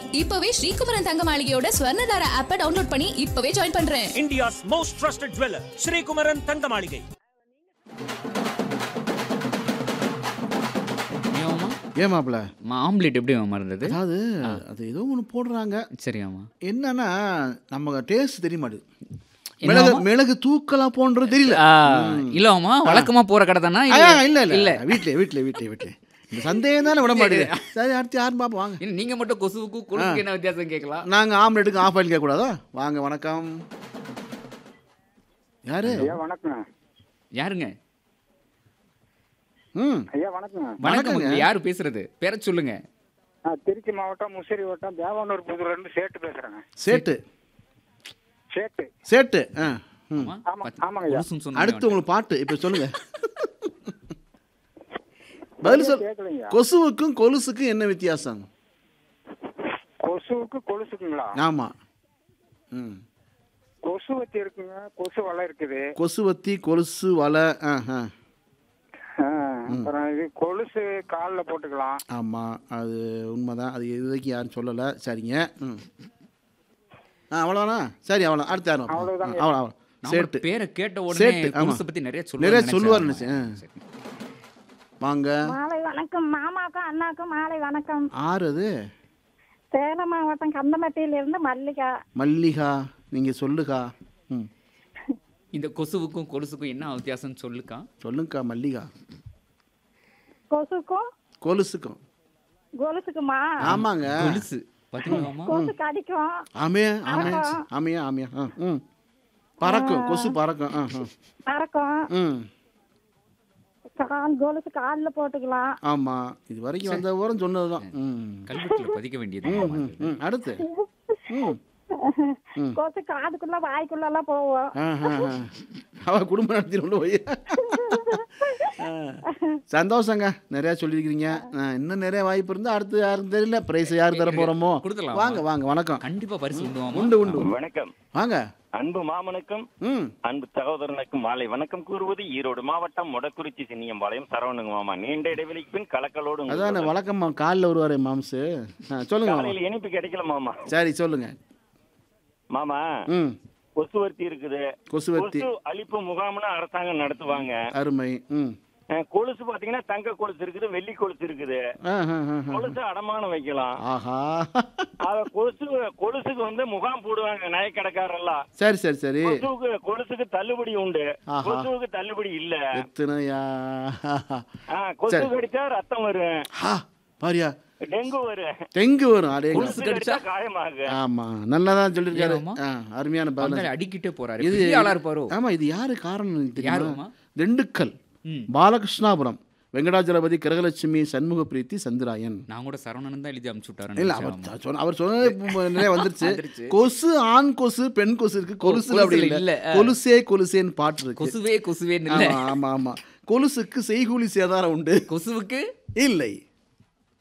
இப்பவே ஸ்ரீகுமரன் தங்க மாளிகையோட ஸ்வர்ணதார ஆப்பை டவுன்லோட் பண்ணி இப்பவே ஜாயின் பண்றேன் India's most trusted jeweler, Sri Kumaran Thangamaligai. ஏமாமா ஏன் மாப்பிள ஆம்லெட் எப்படி மாமா இருந்தது அதாவது அது ஏதோ ஒன்று போடுறாங்க சரி ஆமா என்னன்னா நம்ம டேஸ்ட் தெரிய மாட்டேது என்ன மிளகு மாமா? மிளகு தூக்கலாம் போன்றது தெரியல ஆ, இல்ல மாமா வழக்கமா போற கடை தானா ஆ, இல்ல இல்ல இல்ல இல்ல வீட்லயே வீட்லயே வீட்லயே வீட்லயே இந்த சந்தேகம் தானே விட மாட்டேங்குது சரி அடுத்து யாரும் பார்ப்போம் வாங்க இல்ல, நீங்க மட்டும் கொசுவுக்கும் கொழுக்கு என்ன வித்தியாசம் கேட்கலாம் நாங்க ஆம்லெட்டுக்கு ஆஃப் ஆயில் கேட்கக்கூடாதா வாங்க வணக்கம் யாரு ஐயா வணக்கம் யாருங்க ம் ஐயா வணக்கம் வணக்கம் வணக்கங்க. யாரு பேசுறது பேர சொல்லுங்க நான் திருச்சி மாவட்டம் முசிறி வட்டம் தேவானூர் புதூர்ல இருந்து சேட்டு பேசுறேங்க சேட்டு சேட்டு சேட்டு ஆ ம் ஆமா, ஆமா, பத்து- ஆமாங்க ஐயா. கொலுசுன்னு சொன்னீங்க அடுத்து உங்களுக்கு பாட்டு இப்போ சொல்லுங்க பதில் சொல் கேட்கலைங்க கொசுவுக்கும் கொலுசுக்கும் என்ன வித்தியாசம் கொசுவுக்கு கொலுசுக்குங்களா ஆமா ம் கொசு வத்தி இருக்குங்க கொசு வலை இருக்குது கொசுவத்தி கொலுசு வலை ஆ ஆ ஆ, அப்புறம் இது கொலுசு காலில் போட்டுக்கலாம் ஆமாம் அது உண்மைதான் அது இது வரைக்கும் யாரும் சொல்லலை சரிங்க ம் ஆ அவ்வளோதானா சரி அவ்வளோ அடுத்து யாரும் அவ்வளவுதாங்க. அவ்வளோ அவ்வளோ நம்ம சேட்டு பேரை கேட்ட உடனே சேட்டு, ஆமா. கொலுசை பத்தி நிறைய சொல்லுவாரு நிறைய நினைச்சேன். சொல்லுவார் ஆமா. நினைச்சேன். ஆ. சரி. வாங்க மாலை வணக்கம் மாமாக்கும் அண்ணாக்கும் மாலை வணக்கம் ஆறு அது சேலம் மாவட்டம் கந்தமட்டியிலிருந்து மல்லிகா மல்லிகா நீங்கள் சொல்லுகா ம் இந்த கொசுவுக்கும் கொலுசுக்கும் என்ன வித்தியாசம் சொல்லுக்கா சொல்லுங்கக்கா மல்லிகா கொசுக்கும் கொலுசுக்கும் கொலுசுக்குமா ஆமாங்க கொலுசு பாத்தீங்களாமா கொசு கடிக்கும் ஆமே ஆமே ஆமையா ஆமையா ஆ ம் பறக்கும் கொசு பறக்கும் ஆ ஆ பறக்கும் ம் கால் கொலுசு காலில் போட்டுக்கலாம் ஆமாம் இது வரைக்கும் வந்த ஓரம் சொன்னது தான் ம் கல்வெட்டுல பதிக்க வேண்டியது ம், ம், ம் அடுத்து ம் கொசு காதுக்குள்ள வாய்க்குள்ள எல்லாம் போவோம் ஆஹா. அவ குடும்பம் நடத்திட்டு போய் ஆ. சந்தோஷங்க நிறைய சொல்லியிருக்கிறீங்க ஆ, இன்னும் நிறைய வாய்ப்பு இருந்தா அடுத்து யாரும் தெரியல பிரைஸ் யார் தர போறோமோ கொடுத்துடலாமா? வாங்க வாங்க வணக்கம் கண்டிப்பா பரிசு உண்டுவாமா உண்டு உண்டு வணக்கம் வாங்க அன்பு மாமனுக்கும் ம் அன்பு சகோதரனுக்கும் மாலை வணக்கம் கூறுவது ஈரோடு மாவட்டம் மொடக்குறிச்சி சின்னியம்பாளையம் சரவணுங்க மாமா நீண்ட இடைவெளிக்கு பின் கலக்கலோடு உங்கள் அதானே வழக்கமா காலில் வருவாரே மாம்சு ஆ, சொல்லுங்க மாமா காலையில் இனிப்பு கிடைக்கல மாமா சரி சொல்லுங்க மாமா ம் கொசுவர்த்தி இருக்குது கொசுவத்தி கொசு அழிப்பு முகாம்னு அரசாங்கம் நடத்துவாங்க அருமை ம் அஹ், கொலுசு பாத்தீங்கன்னா தங்க கொலுசு இருக்குது வெள்ளி கொலுசு இருக்குது ஆ, ஆ, ஆ, ஆ. கொலுசு அடமானம் வைக்கலாம் ஆஹா அத கொலுசு கொலுசுக்கு வந்து முகாம் போடுவாங்க நகைக்கடைக்காரெல்லாம் சரி சரி சரி கொசுவுக்கு கொலுசுக்கு தள்ளுபடி உண்டு ஆஹா. கொசுவுக்கு தள்ளுபடி இல்ல எத்தனையா ஆஹ், கொசு சரி. கடிச்சா ரத்தம் வரும் ஹா பாரியா டெங்கு வரும் டெங்கு வரும் அடே கொலுசு கடிச்சா காயமாகும் ஆமா நல்லா தான் சொல்லியிருக்காரு ஏறாமா? ஆ, அருமையான பதில் பங்காளி அடிக்கிட்டே போறாரு இது பெரிய ஆளா இருப்பாரோ ஆமா இது யாரு காரணம் எனக்கு யாரும்மா? தெரியுமா திண்டுக்கல் ம். பாலகிருஷ்ணாபுரம் வெங்கடாஜலபதி கிரகலட்சுமி சண்முக பிரீத்தி சந்திராயன் நான் கூட சரவணன் தான் எழுதி அமுச்சு விட்டாரு இல்ல அவர் சொ- சொன்ன- அவர் சொன்னது இப்ப நிறைய வந்துருச்சு வந்துருச்சு. கொசு ஆண் கொசு பெண் கொசு இருக்கு கொலுசுல கொலுசுல அப்படி இல்ல இல்ல, ஆ. கொலுசே கொலுசேன்னு பாட்டு இருக்கு கொசுவே கொசுவே இல்ல ஆமா ஆமா ஆமா கொலுசுக்கு செய்கூலி சேதாரம் உண்டு கொசுவுக்கு இல்லை